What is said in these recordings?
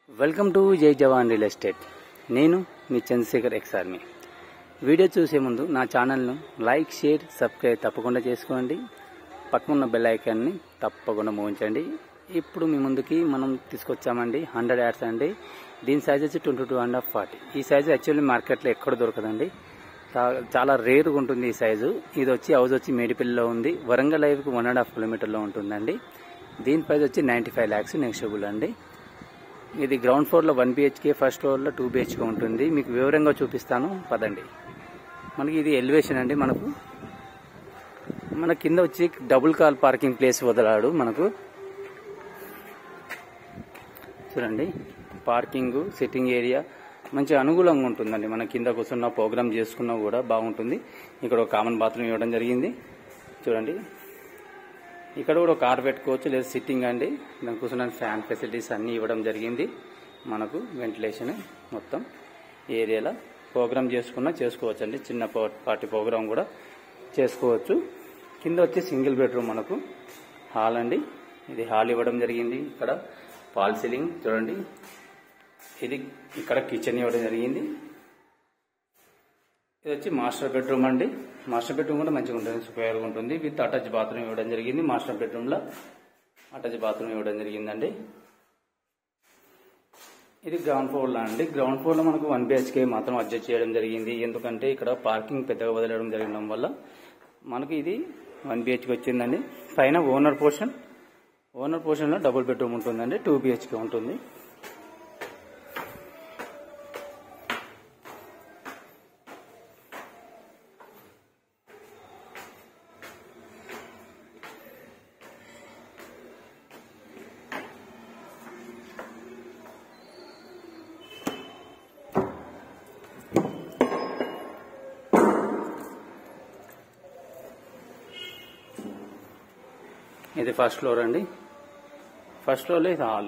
welcome to జై జవాన్ real estate నేను మీ చంద్రశేఖర్ ఎక్స్ ఆర్మీ వీడియో చూసే ముందు నా ఛానల్ను లైక్ షేర్ సబ్స్క్రైబ్ తప్పకుండా చేసుకోండి పక్కన బెల్ ఐకాన్ని తప్పకుండా మోగించండి ఇప్పుడు మీ ముందుకి మనం తీసుకొచ్చామండి హండ్రెడ్ యాడ్స్ అండి దీని సైజ్ వచ్చి twenty two and half forty ఈ సైజు యాక్చువల్లీ మార్కెట్లో ఎక్కడ దొరకదండి చా- చాలా రేరుగా ఉంటుంది ఈ సైజు ఇది వచ్చి హౌస్ వచ్చి మేడిపల్లిలో ఉంది వరంగల్ లైవ్కి వన్ అండ్ హాఫ్ కిలోమీటర్లో ఉంటుందండి దీని ప్రైస్ వచ్చి నైంటీ ఫైవ్ ల్యాక్స్ నెక్స్టబుల్ అండి ఇది గ్రౌండ్ ఫ్లోర్లో వన్ బిహెచ్కే ఫస్ట్ ఫ్లోర్లో టూ బిహెచ్కే ఉంటుంది మీకు వివరంగా చూపిస్తాను పదండి మనకి ఇది ఎలివేషన్ అండి మనకు మన కింద వచ్చి డబుల్ కాల్ పార్కింగ్ ప్లేస్ వదలాడు మనకు చూడండి పార్కింగ్ సిట్టింగ్ ఏరియా మంచి అనుకూలంగా ఉంటుందండి మన కింద కూర్చున్న ప్రోగ్రామ్ చేసుకున్నా కూడా బాగుంటుంది ఇక్కడ ఒక కామన్ బాత్రూమ్ ఇవ్వడం జరిగింది చూడండి ఇక్కడ కూడా ఒక కార్ పెట్టుకోవచ్చు లేదా సిట్టింగ్ అండి దాని కూర్చున్న ఫ్యాన్ ఫెసిలిటీస్ అన్నీ ఇవ్వడం జరిగింది మనకు వెంటిలేషన్ మొత్తం ఏరియాలో ప్రోగ్రామ్ చేసుకున్నా చేసుకోవచ్చు అండి చిన్న పా- పార్టీ ప్రోగ్రామ్ కూడా చేసుకోవచ్చు కింద వచ్చి సింగిల్ బెడ్రూమ్ మనకు హాల్ అండి ఇది హాల్ ఇవ్వడం జరిగింది ఇక్కడ పాల్ సీలింగ్ చూడండి ఇది ఇక్కడ కిచెన్ ఇవ్వడం జరిగింది ఇది వచ్చి మాస్టర్ బెడ్రూమ్ అండి మాస్టర్ బెడ్రూమ్ కూడా మంచిగా ఉంటుంది స్క్వేర్గా ఉంటుంది విత్ అటాచ్ బాత్రూమ్ ఇవ్వడం జరిగింది మాస్టర్ బెడ్రూమ్లో అటాచ్ బాత్రూమ్ ఇవ్వడం జరిగిందండి ఇది గ్రౌండ్ ఫ్లోర్లో అండి గ్రౌండ్ ఫ్లోర్లో మనకు వన్ బిహెచ్కే మాత్రం అడ్జస్ట్ చేయడం జరిగింది ఎందుకంటే ఇక్కడ పార్కింగ్ పెద్దగా వదలడం జరగడం వల్ల మనకి ఇది వన్ బిహెచ్కే వచ్చిందండి పైన ఓనర్ పోర్షన్ ఓనర్ పోర్షన్లో డబుల్ బెడ్రూమ్ ఉంటుందండి టూ బిహెచ్కే ఉంటుంది ఇది ఫస్ట్ ఫ్లోర్ అండి ఫస్ట్ ఫ్లోర్లో ఇది హాల్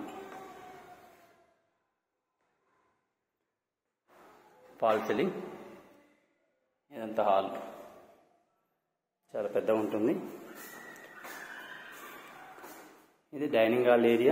పాల్ సీలింగ్ ఇదంతా హాల్ చాలా పెద్దగా ఉంటుంది ఇది డైనింగ్ హాల్ ఏరియా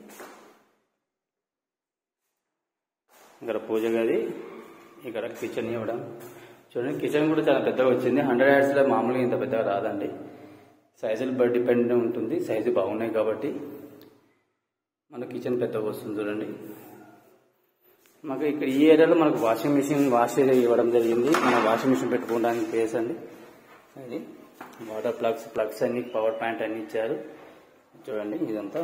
ఇక్కడ పూజ గది ఇక్కడ కిచెన్ ఇవ్వడం చూడండి కిచెన్ కూడా చాలా పెద్దగా వచ్చింది హండ్రెడ్ యాడ్స్లో మామూలుగా ఇంత పెద్దగా రాదండి సైజులు బట్టి డిపెండ్ ఉంటుంది సైజు బాగున్నాయి కాబట్టి మన కిచెన్ పెద్దగా వస్తుంది చూడండి మాకు ఇక్కడ ఈ ఏరియాలో మనకు వాషింగ్ మిషన్ వాష్ ఏరియా ఇవ్వడం జరిగింది మన వాషింగ్ మిషన్ పెట్టుకోవడానికి ప్లేస్ అండి అది వాటర్ ప్లగ్స్ ప్లగ్స్ అన్ని పవర్ ప్యాంట్ అన్ని ఇచ్చారు చూడండి ఇదంతా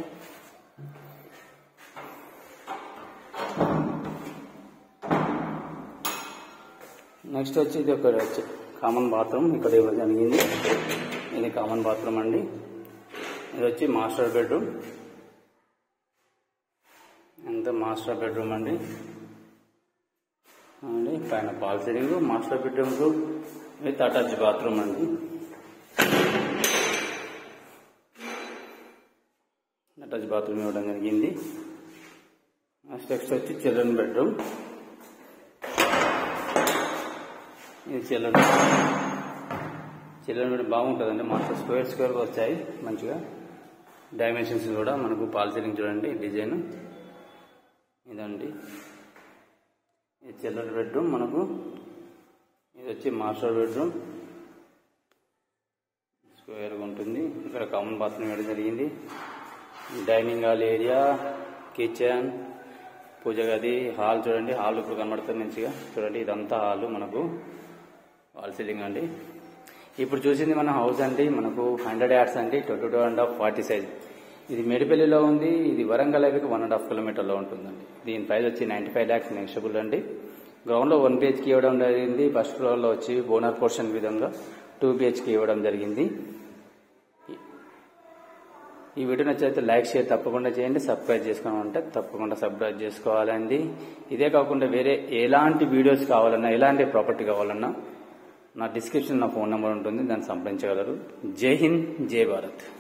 నెక్స్ట్ వచ్చి ఇది ఒక కామన్ బాత్రూమ్ ఇక్కడ ఇవ్వడం జరిగింది ఇది కామన్ బాత్రూమ్ అండి ఇది వచ్చి మాస్టర్ బెడ్రూమ్ ఎంత మాస్టర్ బెడ్రూమ్ అండి అండి పైన false ceiling master bedroom with attach bathroom అండి అటాచ్ బాత్రూమ్ ఇవ్వడం జరిగింది నెక్స్ట్ వచ్చి చిల్డ్రన్ బెడ్రూమ్ ఇది చిల్డ్రన్ చిల్డ్రన్ బెడ్ బాగుంటుందండి మాస్టర్ స్క్వేర్ స్క్వేర్గా వచ్చాయి మంచిగా డైమెన్షన్స్ కూడా మనకు పాల్ సీలింగ్ చూడండి డిజైన్ ఇదండి ఇది చిల్డ్రన్ బెడ్రూమ్ మనకు ఇది వచ్చి మాస్టర్ బెడ్రూమ్ స్క్వేర్గా ఉంటుంది ఇక్కడ కామన్ బాత్రూమ్ ఇవ్వడం జరిగింది dining hall area kitchen puja గది హాల్ చూడండి హాల్ ఇప్పుడు కనబడుతుంది మంచిగా చూడండి ఇదంతా హాల్ మనకు వాల్ సీలింగ్ అండి ఇప్పుడు చూసింది మన హౌస్ అండి మనకు హండ్రెడ్ యార్డ్స్ అండి twenty two and half forty size ఇది మేడిపల్లిలో ఉంది ఇది వరంగల్ హైవేకి వన్ అండ్ హాఫ్ కిలోమీటర్లో ఉంటుందండి దీని ప్రైస్ వచ్చి నైంటీ ఫైవ్ ల్యాక్స్ నెక్స్టబుల్ అండి గ్రౌండ్లో వన్ బిహెచ్కి ఇవ్వడం జరిగింది ఫస్ట్ ఫ్లోర్లో వచ్చి బోనర్ పోర్షన్ విధంగా టూ బిహెచ్కి ఇవ్వడం జరిగింది ఈ వీడియో నచ్చితే లైక్ షేర్ తప్పకుండా చేయండి సబ్స్క్రైబ్ చేసుకోవాలంటే తప్పకుండా సబ్స్క్రైబ్ చేసుకోవాలండి ఇదే కాకుండా వేరే ఎలాంటి వీడియోస్ కావాలన్నా ఎలాంటి ప్రాపర్టీ కావాలన్నా నా డిస్క్రిప్షన్ నా ఫోన్ నెంబర్ ఉంటుంది దాన్ని సంప్రదించగలరు జై హింద్ జై భారత్